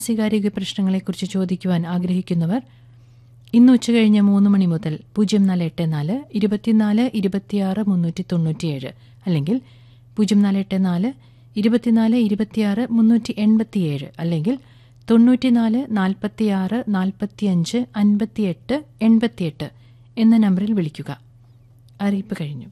മാനസികാരോഗ്യ പ്രശ്നങ്ങളെക്കുറിച്ച് ചോദിക്കുവാൻ ആഗ്രഹിക്കുന്നവർ ഇന്ന് ഉച്ചകഴിഞ്ഞ് മൂന്ന് മണി മുതൽ പൂജ്യം നാല് എട്ട് നാല് ഇരുപത്തിനാല് ഇരുപത്തിയാറ് മുന്നൂറ്റി തൊണ്ണൂറ്റിയേഴ് അല്ലെങ്കിൽ പൂജ്യം നാല് എട്ട് നാല് ഇരുപത്തിനാല് ഇരുപത്തിയാറ് മുന്നൂറ്റി എൺപത്തിയേഴ് അല്ലെങ്കിൽ തൊണ്ണൂറ്റിനാല് നാൽപ്പത്തിയാറ് നാൽപ്പത്തിയഞ്ച് അൻപത്തിയെട്ട് എൺപത്തിയെട്ട് എന്ന നമ്പറിൽ വിളിക്കുക അറിയിപ്പ് കഴിഞ്ഞു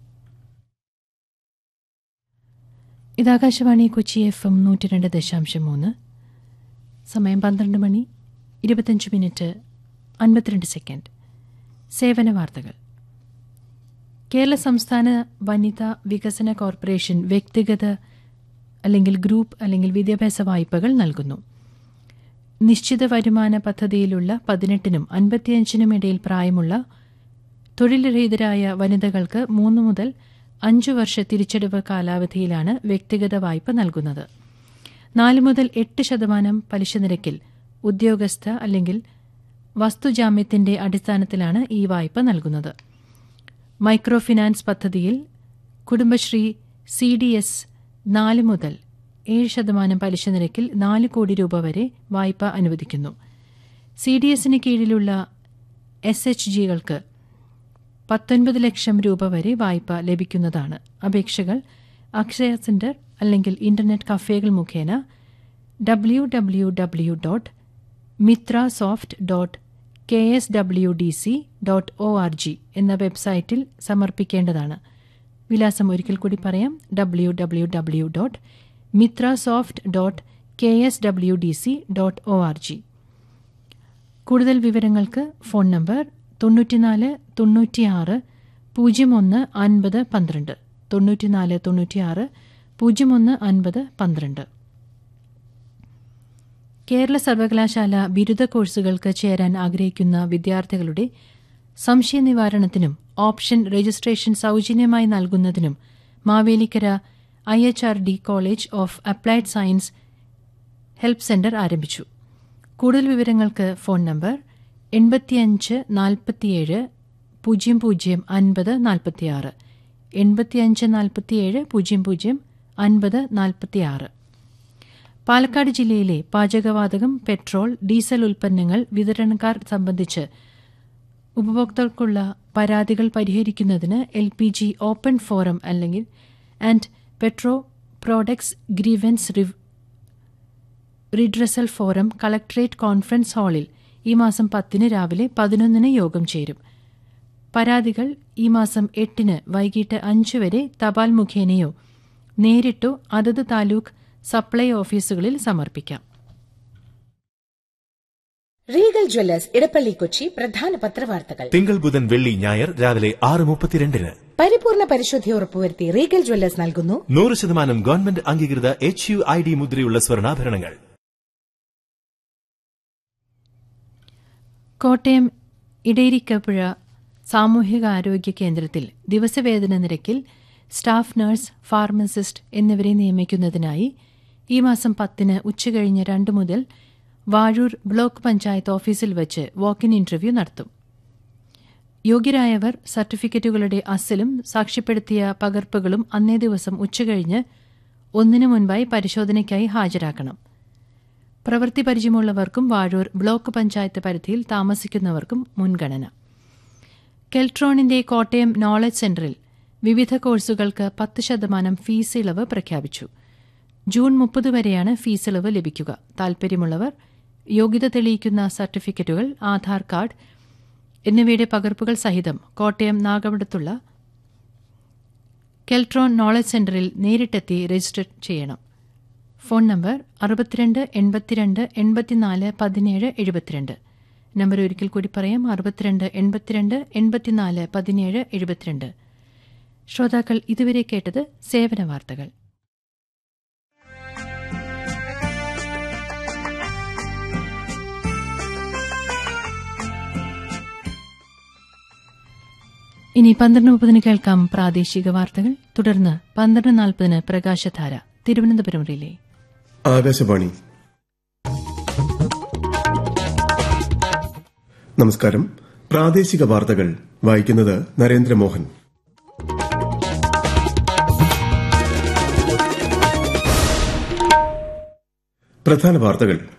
ഇത് ആകാശവാണി കൊച്ചി എഫ് എം നൂറ്റി രണ്ട് ദശാംശം മൂന്ന് സമയം പന്ത്രണ്ട് മണി ഇരുപത്തഞ്ച് മിനിറ്റ് അൻപത്തിരണ്ട് സെക്കൻഡ് സേവന വാർത്തകൾ കേരള സംസ്ഥാന വനിതാ വികസന കോർപ്പറേഷൻ വ്യക്തിഗത അല്ലെങ്കിൽ ഗ്രൂപ്പ് അല്ലെങ്കിൽ വിദ്യാഭ്യാസ വായ്പകൾ നൽകുന്നു നിശ്ചിത വരുമാന പദ്ധതിയിലുള്ള പതിനെട്ടിനും അൻപത്തിയഞ്ചിനും ഇടയിൽ പ്രായമുള്ള തൊഴിൽരഹിതരായ വനിതകൾക്ക് മൂന്ന് മുതൽ അഞ്ചു വർഷ തിരിച്ചടവ് കാലാവധിയിലാണ് വ്യക്തിഗത വായ്പ നൽകുന്നത് നാല് മുതൽ എട്ട് ശതമാനം പലിശ നിരക്കിൽ ഉദ്യോഗസ്ഥ അല്ലെങ്കിൽ വസ്തുജാമ്യത്തിന്റെ അടിസ്ഥാനത്തിലാണ് ഈ വായ്പ നൽകുന്നത് മൈക്രോ ഫിനാൻസ് പദ്ധതിയിൽ കുടുംബശ്രീ സി ഡി എസ് നാല് മുതൽ ഏഴ് ശതമാനം പലിശ നിരക്കിൽ നാല് കോടി രൂപ വരെ വായ്പ അനുവദിക്കുന്നു സി ഡി എസിന് കീഴിലുള്ള എസ് എച്ച് ജികൾക്ക് പത്തൊൻപത് ലക്ഷം രൂപ വരെ വായ്പ ലഭിക്കുന്നതാണ് അപേക്ഷകൾ അക്ഷയ സെന്റർ അല്ലെങ്കിൽ ഇന്റർനെറ്റ് കഫേകൾ മുഖേന W W W dot Mithra soft dot K S W D C dot O R G എന്ന വെബ്സൈറ്റിൽ സമർപ്പിക്കേണ്ടതാണ് വിലാസം ഒരിക്കൽ കൂടി പറയാം W W W dot Mithra soft dot K S W D C dot O R G കൂടുതൽ വിവരങ്ങൾക്ക് ഫോൺ നമ്പർ തൊണ്ണൂറ്റിനാല് തൊണ്ണൂറ്റിയാറ് പൂജ്യം ഒന്ന് അൻപത് പന്ത്രണ്ട് തൊണ്ണൂറ്റിനാല് തൊണ്ണൂറ്റിയാറ് പൂജ്യം ഒന്ന് അൻപത് പന്ത്രണ്ട് കേരള സർവകലാശാല ബിരുദ കോഴ്സുകൾക്ക് ചേരാൻ ആഗ്രഹിക്കുന്ന വിദ്യാർത്ഥികളുടെ സംശയ നിവാരണത്തിനും ഓപ്ഷൻ രജിസ്ട്രേഷൻ സൗജന്യമായി നൽകുന്നതിനും Mavelikkara I H R D college of applied science help center ആരംഭിച്ചു കൂടുതൽ വിവരങ്ങൾക്ക് ഫോൺ നമ്പർ എൺപത്തിയഞ്ച് നാൽപ്പത്തിയേഴ് പൂജ്യം പൂജ്യം അൻപത് നാൽപ്പത്തിയാറ് എൺപത്തിയഞ്ച് നാൽപ്പത്തിയേഴ് പൂജ്യം പൂജ്യം അൻപത് നാൽപ്പത്തിയാറ് പാലക്കാട് ജില്ലയിലെ പാചകവാതകം പെട്രോൾ ഡീസൽ ഉൽപ്പന്നങ്ങൾ വിതരണക്കാർ സംബന്ധിച്ച് ഉപഭോക്താക്കൾക്കുള്ള പരാതികൾ പരിഹരിക്കുന്നതിന് L P G open forum അല്ലെങ്കിൽ and petro products grievance redressal forum collectorate conference ഹാളിൽ ഈ മാസം പത്തിന് രാവിലെ പതിനൊന്നിന് യോഗം ചേരും പരാതികൾ ഈ മാസം എട്ടിന് വൈകിട്ട് അഞ്ച് വരെ തപാൽ മുഖേനയോ നേരിട്ടോ അതത് താലൂക്ക് സപ്ലൈ ഓഫീസുകളിൽ സമർപ്പിക്കാം റീഗൽ ജ്വല്ലേഴ്സ് ഇടപ്പള്ളി കൊച്ചി പ്രധാന പത്രവാർത്തകൾ തിങ്കൾ ബുധൻ വെള്ളി ഞായർ രാവിലെ ആറ് മുപ്പത്തിരണ്ടിന് പരിപൂർണ പരിശുദ്ധി ഉറപ്പുവരുത്തി റീഗൽ ജ്വല്ലേഴ്സ് നൽകുന്നു നൂറ് ശതമാനം ഗവൺമെന്റ് അംഗീകൃത എച്ച് യു ഐ ഡി മുദ്രയുള്ള സ്വർണ്ണാഭരണങ്ങൾ കോട്ടയം ഇടേരിക്കപ്പുഴ സാമൂഹികാരോഗ്യ കേന്ദ്രത്തിൽ ദിവസവേതന നിരക്കിൽ സ്റ്റാഫ് നഴ്സ് ഫാർമസിസ്റ്റ് എന്നിവരെ നിയമിക്കുന്നതിനായി ഈ മാസം പത്തിന് ഉച്ചകഴിഞ്ഞ് രണ്ട് മുതൽ വാഴൂർ ബ്ലോക്ക് പഞ്ചായത്ത് ഓഫീസിൽ വച്ച് വാക്കിൻ ഇന്റർവ്യൂ നടത്തും യോഗ്യരായവർ സർട്ടിഫിക്കറ്റുകളുടെ അസലും സാക്ഷ്യപ്പെടുത്തിയ പകർപ്പുകളും അന്നേ ദിവസം ഉച്ചകഴിഞ്ഞ് ഒന്നിനു മുൻപായി പരിശോധനയ്ക്കായി ഹാജരാക്കണം പ്രവൃത്തി പരിചയമുള്ളവർക്കും വാഴൂർ ബ്ലോക്ക് പഞ്ചായത്ത് പരിധിയിൽ താമസിക്കുന്നവർക്കും മുൻഗണന കെൽട്രോണിന്റെ കോട്ടയം നോളജ് സെന്ററിൽ വിവിധ കോഴ്സുകൾക്ക് പത്ത് ശതമാനം ഫീസ് ഇളവ് പ്രഖ്യാപിച്ചു ജൂൺ മുപ്പത് വരെയാണ് ഫീസ് ഇളവ് ലഭിക്കുക താൽപര്യമുള്ളവർ യോഗ്യത തെളിയിക്കുന്ന സർട്ടിഫിക്കറ്റുകൾ ആധാർ കാർഡ് എന്നിവയുടെ പകർപ്പുകൾ സഹിതം കോട്ടയം നാഗപടത്തുള്ള കെൽട്രോൺ നോളജ് സെന്ററിൽ നേരിട്ടെത്തി രജിസ്റ്റർ ചെയ്യണം ഫോൺ നമ്പർ അറുപത്തിരണ്ട് എൺപത്തിരണ്ട് എൺപത്തിനാല് പതിനേഴ് എഴുപത്തിരണ്ട് നമ്പർ ഒരിക്കൽ കൂടി പറയാം അറുപത്തിരണ്ട് എൺപത്തിരണ്ട് എൺപത്തിനാല് പതിനേഴ് എഴുപത്തിരണ്ട് ശ്രോതാക്കൾ ഇതുവരെ കേട്ടത് സേവന വാർത്തകൾ ഇനി പന്ത്രണ്ട് മുപ്പതിന് കേൾക്കാം പ്രാദേശിക വാർത്തകൾ തുടർന്ന് പന്ത്രണ്ട് നാൽപ്പതിന് പ്രകാശധാര തിരുവനന്തപുരം റിലേ ആകാശവാണി നമസ്കാരം പ്രാദേശിക വാർത്തകൾ വായിക്കുന്നത് നരേന്ദ്രമോഹൻ പ്രധാന വാർത്തകൾ